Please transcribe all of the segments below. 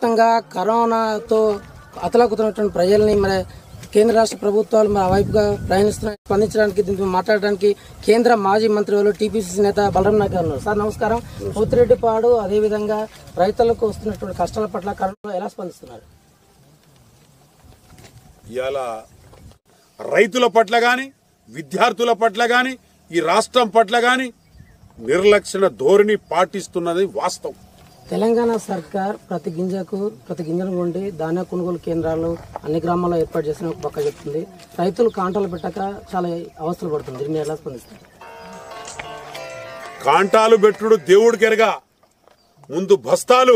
దేశవ్యాప్తంగా కరోనాతో అతలాకుతున్నటువంటి ప్రజల్ని మరి కేంద్ర రాష్ట్ర ప్రభుత్వాలు మరి ఆ వైపుగా ప్రయాణిస్తున్నాయి స్పందించడానికి దీంతో మాట్లాడడానికి కేంద్ర మాజీ మంత్రి వాళ్ళు టీపీసీసీ నేత బలరాం నాయక్ గారు ఉన్నారు సార్ నమస్కారం పోతిరెడ్డిపాడు అదేవిధంగా రైతులకు వస్తున్నటువంటి కష్టాల పట్ల కరోనా ఎలా స్పందిస్తున్నారు ఇవాళ రైతుల పట్ల కానీ విద్యార్థుల పట్ల కానీ ఈ రాష్ట్రం పట్ల కానీ నిర్లక్షణ ధోరణి పాటిస్తున్నది వాస్తవం తెలంగాణ సర్కార్ ప్రతి గింజకు ప్రతి గింజను కొండి ధాన్య కొనుగోలు కేంద్రాలు అన్ని గ్రామాల్లో ఏర్పాటు చేసిన ఒక పక్క చెప్తుంది రైతులు కాంటాలు పెట్టక చాలా అవస్థలు పడుతుంది దీన్ని ఎలా స్పందిస్తారు కాంటాలు పెట్టుడు దేవుడికి ఎరగా ముందు బస్తాలు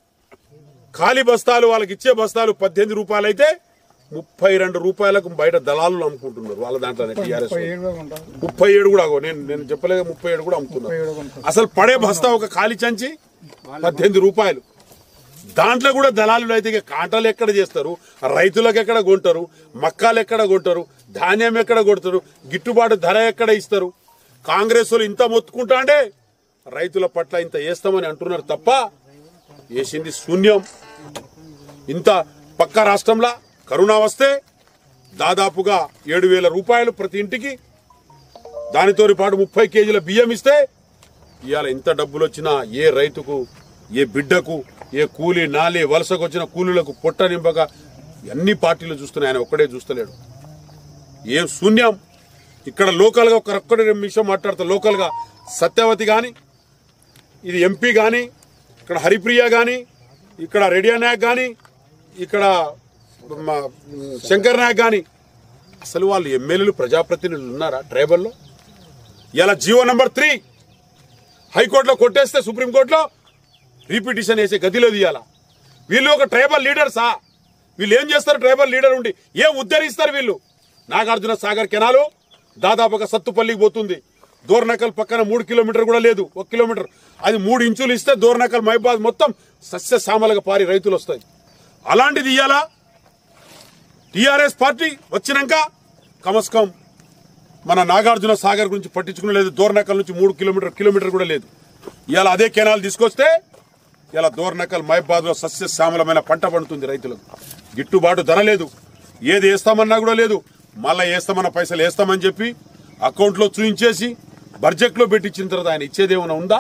ఖాళీ బస్తాలు వాళ్ళకి ఇచ్చే బస్తాలు పద్దెనిమిది రూపాయలు అయితే ముప్పై రెండు రూపాయలకు బయట దళాలు అమ్ముకుంటున్నారు వాళ్ళ దాంట్లోనే టీఆర్ఎస్ ముప్పై ఏడు కూడా అగో నేను నేను చెప్పలేదు ముప్పై ఏడు కూడా అమ్ముతున్నారు అసలు పడే బస్తా ఒక ఖాళీ చంచి పద్దెనిమిది రూపాయలు దాంట్లో కూడా దళాలు అయితే ఇక కాంటాలు ఎక్కడ చేస్తారు రైతులకు ఎక్కడ కొంటారు మక్కాలు ఎక్కడ కొంటారు ధాన్యం ఎక్కడ కొడతారు గిట్టుబాటు ధర ఎక్కడ ఇస్తారు కాంగ్రెస్ వాళ్ళు ఇంత మొత్తుకుంటా అంటే రైతుల పట్ల ఇంత వేస్తామని అంటున్నారు తప్ప వేసింది శూన్యం ఇంత పక్క రాష్ట్రంలో కరోనా వస్తే దాదాపుగా ఏడు వేల రూపాయలు ప్రతి ఇంటికి దానితో పాటు ముప్పై కేజీల బియ్యం ఇస్తే ఇవాళ ఎంత డబ్బులు వచ్చినా ఏ రైతుకు ఏ బిడ్డకు ఏ కూలి నాలి వలసకు వచ్చిన కూలీలకు పొట్ట నింపక అన్ని పార్టీలు చూస్తున్నాయి ఆయన ఒక్కడే చూస్తలేడు ఏం శూన్యం ఇక్కడ లోకల్గా ఒక ఒక్కడే నిమిషం మాట్లాడతా లోకల్గా సత్యవతి కానీ ఇది ఎంపీ కానీ ఇక్కడ హరిప్రియ కానీ ఇక్కడ రెడియా నాయక్ కానీ ఇక్కడ మా శంకర్ నాయక్ కానీ అసలు వాళ్ళు ఎమ్మెల్యేలు ప్రజాప్రతినిధులు ఉన్నారా ట్రైబల్లో ఇలా జీవో నంబర్ త్రీ హైకోర్టులో కొట్టేస్తే సుప్రీంకోర్టులో రీపిటిషన్ వేసే గదిలో తీయాల వీళ్ళు ఒక ట్రైబల్ లీడర్సా వీళ్ళు ఏం చేస్తారు ట్రైబల్ లీడర్ ఉండి ఏం ఉద్ధరిస్తారు వీళ్ళు నాగార్జున సాగర్ కెనాలు దాదాపుగా సత్తుపల్లికి పోతుంది దోర్నకల్ పక్కన మూడు కిలోమీటర్ కూడా లేదు ఒక కిలోమీటర్ అది మూడు ఇంచులు ఇస్తే దోర్నకల్ మైబాద్ మొత్తం సస్య సామలుగా పారి రైతులు వస్తాయి అలాంటిది ఇయ్యాలా టిఆర్ఎస్ పార్టీ వచ్చినాక కమస్కం మన నాగార్జున సాగర్ గురించి పట్టించుకునే లేదు దోర్నకల్ నుంచి మూడు కిలోమీటర్ కిలోమీటర్ కూడా లేదు ఇవాళ అదే కెనాల్ తీసుకొస్తే ఇలా దోర్నకల్ మైబాద్ లో సస్యశ్యామలమైన పంట పండుతుంది రైతులకు గిట్టుబాటు ధర లేదు ఏది వేస్తామన్నా కూడా లేదు మళ్ళా వేస్తామన్న పైసలు వేస్తామని చెప్పి అకౌంట్లో చూయించేసి బడ్జెట్ లో పెట్టించిన తర్వాత ఆయన ఇచ్చేది ఏమైనా ఉందా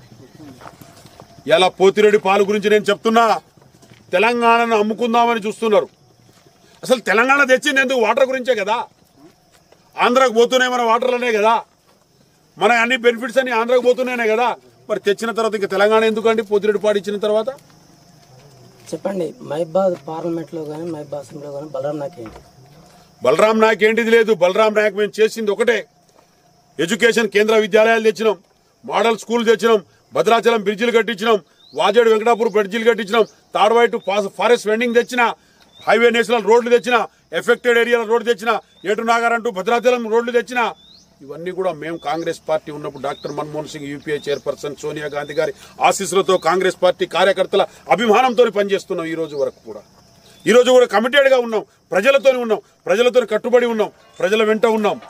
ఇలా పోతిరెడ్డి పాలు గురించి నేను చెప్తున్నా తెలంగాణను అమ్ముకుందామని చూస్తున్నారు అసలు తెలంగాణ తెచ్చింది ఎందుకు వాటర్ గురించే కదా ఆంధ్రాకు పోతున్నాయి మన వాటర్లోనే కదా మన అన్ని బెనిఫిట్స్ అన్ని ఆంధ్రాకు పోతున్నాయి కదా మరి తెచ్చిన తర్వాత ఇంకా తెలంగాణ ఎందుకండి పోతిరెడ్డి పాడు ఇచ్చిన తర్వాత చెప్పండి మైబాద్ పార్లమెంట్లో కానీ మైబాద్ అసెంబ్లీలో కానీ బలరాం నాయక్ ఏంటి బలరాం నాయక్ ఏంటిది లేదు బలరాం నాయక్ మేము చేసింది ఒకటే ఎడ్యుకేషన్ కేంద్ర విద్యాలయాలు తెచ్చినాం మోడల్ స్కూల్ తెచ్చినాం భద్రాచలం బ్రిడ్జిలు కట్టించినాం వాజేడు వెంకటాపూర్ బ్రిడ్జిలు కట్టించినాం తాడవైటు ఫారెస్ట్ వెండింగ్ తెచ్చిన హైవే నేషనల్ రోడ్లు తెచ్చిన ఎఫెక్టెడ్ ఏరియాల రోడ్డు తెచ్చిన ఏటు నాగర్ అంటూ భద్రాచలం రోడ్లు తెచ్చిన ఇవన్నీ కూడా మేము కాంగ్రెస్ పార్టీ ఉన్నప్పుడు doctor Manmohan Singh UPA chairperson Sonia Gandhi గారి ఆశీస్సులతో కాంగ్రెస్ పార్టీ కార్యకర్తల అభిమానంతో పనిచేస్తున్నాం ఈ రోజు వరకు కూడా ఈ రోజు కూడా కమిటెడ్ గా ఉన్నాం ప్రజలతోనే ఉన్నాం ప్రజలతో కట్టుబడి ఉన్నాం ప్రజల వెంట ఉన్నాం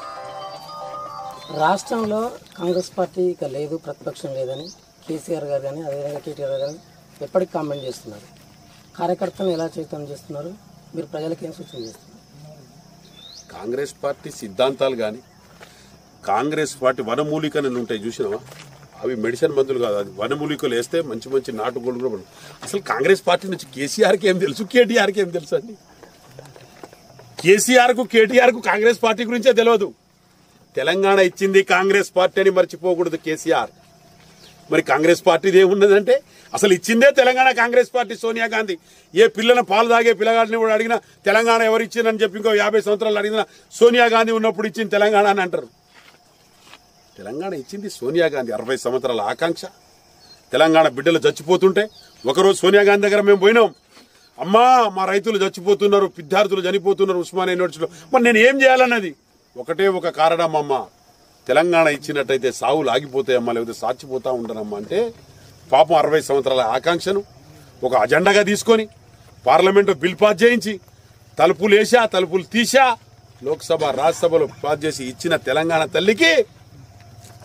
రాష్ట్రంలో కాంగ్రెస్ పార్టీ ఇక లేదు ప్రతిపక్షం లేదని కేసీఆర్ గారు కానీ అదేవిధంగా కేటీఆర్ గారు కానీ ఎప్పటికి కామెంట్ చేస్తున్నారు కార్యకర్తలను ఎలా చైతన్యం చేస్తున్నారు మీరు ప్రజలకు ఏం సూచన చేస్తున్నారు కాంగ్రెస్ పార్టీ సిద్ధాంతాలు కానీ కాంగ్రెస్ పార్టీ వనమూలికలు అని ఉంటాయి చూసినావా అవి మెడిసిన్ మందులు కాదు అది వనమూలికలు వేస్తే మంచి మంచి నాటుకోళ్ళు కూడా పండు. అసలు కాంగ్రెస్ పార్టీ నుంచి కేసీఆర్కి ఏం తెలుసు కేటీఆర్కి ఏం తెలుసు అండి కేసీఆర్కు కేటీఆర్కు కాంగ్రెస్ పార్టీ గురించే తెలియదు తెలంగాణ ఇచ్చింది కాంగ్రెస్ పార్టీ అని మర్చిపోకూడదు కేసీఆర్ మరి కాంగ్రెస్ పార్టీది ఏమున్నదంటే అసలు ఇచ్చిందే తెలంగాణ కాంగ్రెస్ పార్టీ సోనియా గాంధీ ఏ పిల్లని పాలు తాగే పిల్లగాడిని కూడా అడిగినా తెలంగాణ ఎవరు ఇచ్చిందని చెప్పి ఇంకో యాభై సంవత్సరాలు అడిగినా సోనియా గాంధీ ఉన్నప్పుడు ఇచ్చింది తెలంగాణ అని అంటారు తెలంగాణ ఇచ్చింది సోనియా గాంధీ అరవై సంవత్సరాల ఆకాంక్ష తెలంగాణ బిడ్డలు చచ్చిపోతుంటే ఒకరోజు సోనియా గాంధీ దగ్గర మేము పోయినాం అమ్మా మా రైతులు చచ్చిపోతున్నారు విద్యార్థులు చనిపోతున్నారు ఉస్మానియా యూనివర్సిటీలో మరి నేను ఏం చేయాలన్నది ఒకటే ఒక కారణం అమ్మ తెలంగాణ ఇచ్చినట్టయితే సావులు ఆగిపోతాయమ్మా లేకపోతే సాచిపోతా ఉంటానమ్మా అంటే పాపం అరవై సంవత్సరాల ఆకాంక్షను ఒక అజెండాగా తీసుకొని పార్లమెంటు బిల్ పాస్ చేయించి తలుపులు వేసా తలుపులు తీసా లోక్సభ రాజ్యసభలో పాస్ చేసి ఇచ్చిన తెలంగాణ తల్లికి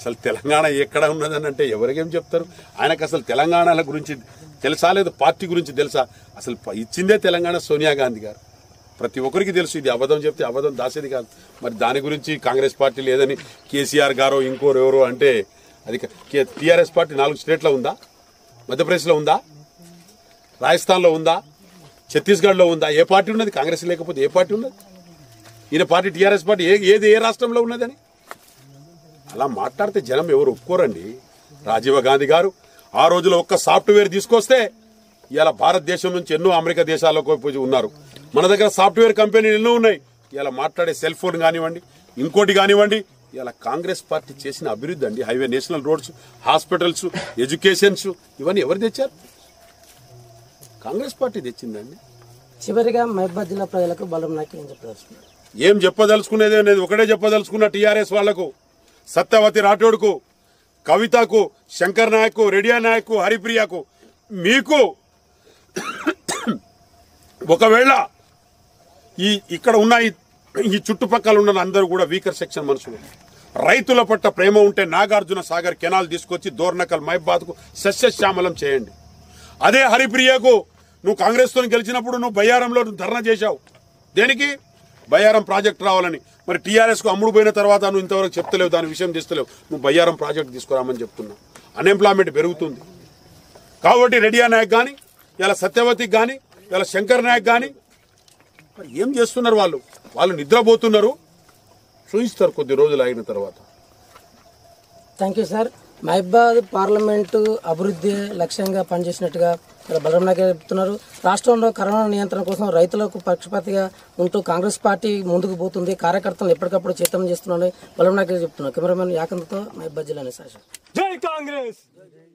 అసలు తెలంగాణ ఎక్కడ ఉన్నదని అంటే ఎవరికేం చెప్తారు ఆయనకు అసలు తెలంగాణల గురించి తెలుసా లేదు పార్టీ గురించి తెలుసా అసలు ప- ఇచ్చిందే తెలంగాణ సోనియా గాంధీ గారు ప్రతి ఒక్కరికి తెలుసు ఇది అబద్ధం చెప్తే అబద్ధం దాసేది కాదు మరి దాని గురించి కాంగ్రెస్ పార్టీ లేదని కేసీఆర్ గారో ఇంకోరు ఎవరో అంటే అది టీఆర్ఎస్ పార్టీ నాలుగు స్టేట్లో ఉందా మధ్యప్రదేశ్లో ఉందా రాజస్థాన్లో ఉందా ఛత్తీస్గఢ్లో ఉందా ఏ పార్టీ ఉన్నది కాంగ్రెస్ లేకపోతే ఏ పార్టీ ఉన్నది ఈయన పార్టీ టీఆర్ఎస్ పార్టీ ఏ ఏది ఏ రాష్ట్రంలో ఉన్నదని అలా మాట్లాడితే జనం ఎవరు ఒప్పుకోరండి రాజీవ్ గాంధీ గారు ఆ రోజులో ఒక్క సాఫ్ట్వేర్ తీసుకొస్తే ఇలా భారతదేశం నుంచి ఎన్నో అమెరికా దేశాలకు పోయి ఉన్నారు మన దగ్గర సాఫ్ట్వేర్ కంపెనీలు ఎన్నో ఉన్నాయి ఇలా మాట్లాడే సెల్ ఫోన్ కానివ్వండి ఇంకోటి కానివ్వండి ఇలా కాంగ్రెస్ పార్టీ చేసిన అభివృద్ధి అండి highway national roads hospitals educations ఇవన్నీ ఎవరు తెచ్చారు కాంగ్రెస్ పార్టీ తెచ్చిందండి చివరిగా మహబాద్ జిల్లా ప్రజలకు బలరాం నాయక్ ఏం చెప్పదలుచుకున్నారు ఏం చెప్పదలుచుకునేది అనేది ఒకటే చెప్పదలుచుకున్న టీఆర్ఎస్ వాళ్లకు సత్యవతి రాఠోడ్కు కవితకు శంకర్ నాయక్ రెడియా నాయక్ హరిప్రియకు మీకు ఒకవేళ ఈ ఇక్కడ ఉన్న ఈ- ఈ చుట్టుపక్కల ఉన్న అందరూ కూడా వీకర్ సెక్షన్ మనుషులు రైతుల పట్ల ప్రేమ ఉంటే నాగార్జున సాగర్ కెనాల్ తీసుకొచ్చి దోర్నకల్ మైబాద్కు సస్యశ్యామలం చేయండి అదే హరిప్రియకు నువ్వు కాంగ్రెస్తో గెలిచినప్పుడు నువ్వు బయ్యారంలో నువ్వు ధర్నా చేశావు దేనికి బయ్యారం ప్రాజెక్ట్ రావాలని మరి టీఆర్ఎస్కు అమ్ముడు పోయిన తర్వాత నువ్వు ఇంతవరకు చెప్తలేవు దాని విషయం చేస్తలేవు నువ్వు బయ్యారం ప్రాజెక్ట్ తీసుకురామని చెప్తున్నావు అన్ఎంప్లాయ్మెంట్ పెరుగుతుంది కాబట్టి రెడ్డియా నాయక్ కానీ ఇలా సత్యవతికి కానీ ఇలా శంకర్ నాయక్ కానీ మరి ఏం చేస్తున్నారు వాళ్ళు వాళ్ళు నిద్రపోతున్నారు చూయిస్తారు కొద్ది రోజులు అయిన తర్వాత thank you sir Mahabad parliament అభివృద్ధి లక్ష్యంగా పనిచేసినట్టుగా ఇక్కడ బలరాం నాయక్ చెప్తున్నారు రాష్ట్రంలో కరోనా నియంత్రణ కోసం రైతులకు పక్షపాతిగా ఉంటూ కాంగ్రెస్ పార్టీ ముందుకు పోతుంది కార్యకర్తలను ఎప్పటికప్పుడు చేతనం చేస్తున్నారని బలరాం నాయక్ చెప్తున్నారు కెమెరామెన్ యాకంతతో మహబాద్ జిల్లా నిశాష జై కాంగ్రెస్